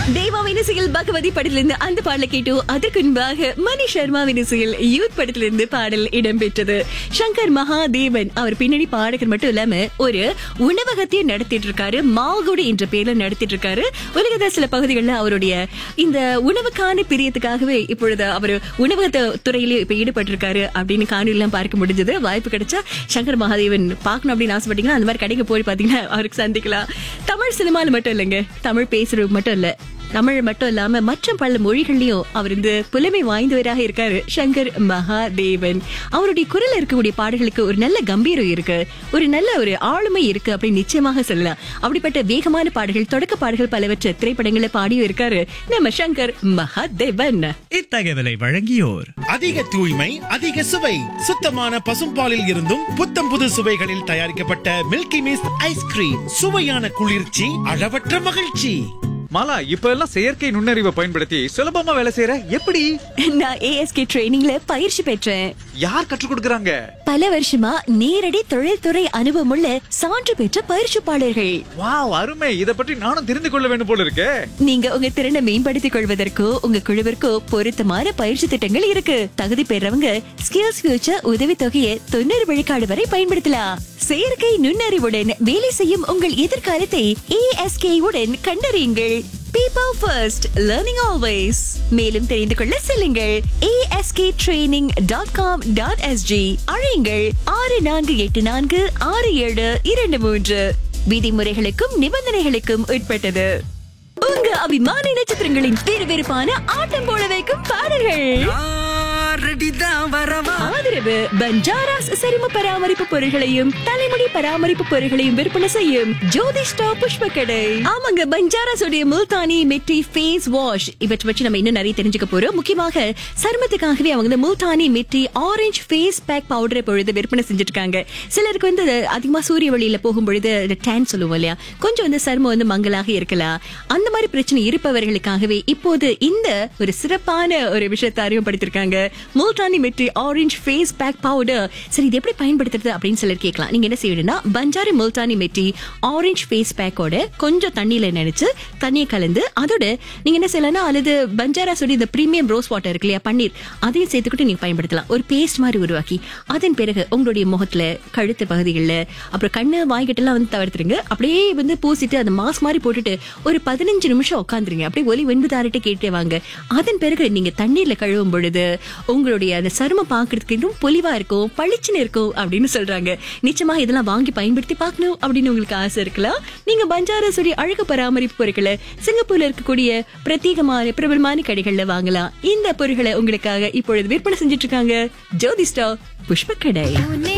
தேவாவின் இசையில் பகவதி படத்திலிருந்து அந்த பாடலை கேட்டு அதற்கு முன்பாக மணி சர்மாவின் இசையில் யூத் படத்திலிருந்து பாடல் இடம்பெற்றது சங்கர் மகாதேவன் அவர் பின்னணி பாடகர் மட்டும் இல்லாம ஒரு உணவகத்தையும் நடத்திட்டு இருக்காரு மால்குடி என்ற பேர்ல நடத்திட்டு இருக்காரு உலகத்துல சில பகுதிகளில் அவருடைய இந்த உணவுக்கான பிரியத்துக்காகவே இப்பொழுது அவர் உணவக துறையிலேயே இப்ப ஈடுபட்டிருக்காரு அப்படின்னு காணொலியெல்லாம் பார்க்க முடிஞ்சது வாய்ப்பு கிடைச்சா சங்கர் மகாதேவன் பார்க்கணும் அப்படின்னு ஆசைப்பட்டீங்கன்னா அந்த மாதிரி கடைக்கு போய் பாத்தீங்கன்னா அவருக்கு சந்திக்கலாம் தமிழ் சினிமால மட்டும் இல்லைங்க தமிழ் பேசுறது மட்டும் இல்ல தமிழ் மட்டும் இல்லாம மற்ற பல மொழிகள்லயும் அவர் இந்த புலமை வாய்ந்தவராக இருக்காரு சங்கர் மகாதேவன் அவருடைய குரல் இருக்கக்கூடிய பாடல்களுக்கு ஒரு நல்ல கம்பீரம் இருக்கு ஒரு நல்ல ஒரு ஆளுமை இருக்கு அப்படின்னு நிச்சயமாக சொல்லலாம் அப்படிப்பட்ட வேகமான பாடல்கள் தொடக்க பாடல்கள் பலவற்றை திரைப்படங்களை பாடியும் இருக்காரு நம்ம சங்கர் மகாதேவன் இத்தகவலை வழங்கியோர் அதிக தூய்மை அதிக சுவை சுத்தமான பசும்பாலில் இருந்தும் புத்தம் புது சுவைகளில் தயாரிக்கப்பட்ட மில்கி மிஸ்ட் ஐஸ்கிரீம் சுவையான குளிர்ச்சி அளவற்ற மகிழ்ச்சி மாலா இப்ப எல்லாம் செயற்கை நுண்ணறிவை பயன்படுத்தி சுலபமா வேலை செய்யற எப்படி நான் ஏஎஸ்கே ட்ரைனிங்ல பயிற்சி பெற்றேன் யார் கற்றுக் கொடுக்கறாங்க பல வருஷமா நேரடி தொழில்துறை அனுபவமுள்ள சான்று பெற்ற பயிற்சிப்பாளர்கள் வாவ் அருமை இத பற்றி நானும் தெரிந்து கொள்ள வேண்டும் போல இருக்கே நீங்க உங்க திறனை மேம்படுத்திக் கொள்வதற்கோ உங்க குழுவிற்கோ பொருத்தமான பயிற்சி திட்டங்கள் இருக்கு தகுதி பெறவங்க ஸ்கில்ஸ் ஃபியூச்சர் உதவி தொகையை தொண்ணூறு விழுக்காடு வரை பயன்படுத்தலாம் செயற்கை நுண்ணறிவுடன் வேலை செய்யும் உங்கள் எதிர்காலத்தை ஏஎஸ்கே உடன் கண்டறியுங்கள் பீப்பிள் ஃபர்ஸ்ட் லேர்னிங் ஆல்வேஸ் மேலும் தெரிந்து கொள்ள செல்லுங்கள் ASK training dot com dot SG அழையுங்கள் ஆறு நான்கு எட்டு நான்கு ஆறு ஏழு இரண்டு மூன்று விதிமுறைகளுக்கும் நிபந்தனைகளுக்கும் உட்பட்டது உங்க அபிமான நட்சத்திரங்களின் விறுவிறுப்பான ஆட்டம் போட வைக்கும் பாடல்கள் ஆதரவு பஞ்சாராஸ் சரும பராமரிப்பு பொருட்களையும் தலைமுடி பராமரிப்பு பொருட்களையும் விற்பனை செய்யும் ஜோதிஷ்டா புஷ்ப கடை ஆமாங்க பஞ்சாராஸ் உடைய முல்தானி மெட்டி ஃபேஸ் வாஷ் இவற்றை வச்சு நம்ம இன்னும் நிறைய தெரிஞ்சுக்க போறோம் முக்கியமாக சருமத்துக்காகவே அவங்க இந்த முல்தானி மெட்டி ஆரஞ்சு ஃபேஸ் பேக் பவுடரை பொழுது விற்பனை செஞ்சுட்டு இருக்காங்க சிலருக்கு வந்து அதிகமா சூரிய வழியில போகும் பொழுது டேன் சொல்லுவோம் இல்லையா கொஞ்சம் வந்து சருமம் வந்து மங்கலாக இருக்கலாம் அந்த மாதிரி பிரச்சனை இருப்பவர்களுக்காகவே இப்போது இந்த ஒரு சிறப்பான ஒரு விஷயத்தை அறிமுகப்படுத்திருக்காங்க முல்தானி மெட்டி ஆரஞ்சு ஃபேஸ் பேக் பவுடர் சரி இது எப்படி பயன்படுத்துறது அப்படின்னு சிலர் கேட்கலாம் நீங்க என்ன செய்யணும்னா பஞ்சாரி முல்தானி மெட்டி ஆரஞ்சு ஃபேஸ் பேக்கோட கொஞ்சம் தண்ணியில நினைச்சு தண்ணியை கலந்து அதோட நீங்க என்ன செய்யலாம்னா அல்லது பஞ்சாரா சொல்லி இந்த பிரீமியம் ரோஸ் வாட்டர் இருக்கு இல்லையா பன்னீர் அதையும் சேர்த்துக்கிட்டு நீங்க பயன்படுத்தலாம் ஒரு பேஸ்ட் மாதிரி உருவாக்கி அதன் பிறகு உங்களுடைய முகத்துல கழுத்து பகுதிகளில் அப்புறம் கண்ணு வாய்கிட்டெல்லாம் வந்து தவிர்த்துருங்க அப்படியே வந்து பூசிட்டு அந்த மாஸ்க் மாதிரி போட்டுட்டு ஒரு பதினஞ்சு நிமிஷம் உட்காந்துருங்க அப்படியே ஒலி வெண்புதாரிட்ட கேட்டே வாங்க அதன் பிறகு நீங்க தண்ணீர்ல கழுவும் பொழுது உங்களுடைய அந்த சருமம் பார்க்கறதுக்கு இன்னும் பொலிவா இருக்கும் பளிச்சுன்னு இருக்கும் அப்படின்னு சொல்றாங்க நிச்சயமா இதெல்லாம் வாங்கி பயன்படுத்தி பார்க்கணும் அப்படின்னு உங்களுக்கு ஆசை இருக்கலாம் நீங்க பஞ்சாரசுடி அழகு பராமரிப்பு பொருட்களை சிங்கப்பூர்ல இருக்கக்கூடிய பிரத்யேகமான பிரபலமான கடைகள்ல வாங்கலாம் இந்த பொருட்களை உங்களுக்காக இப்பொழுது விற்பனை செஞ்சுட்டு இருக்காங்க ஜோதிஸ்டா புஷ்ப கடை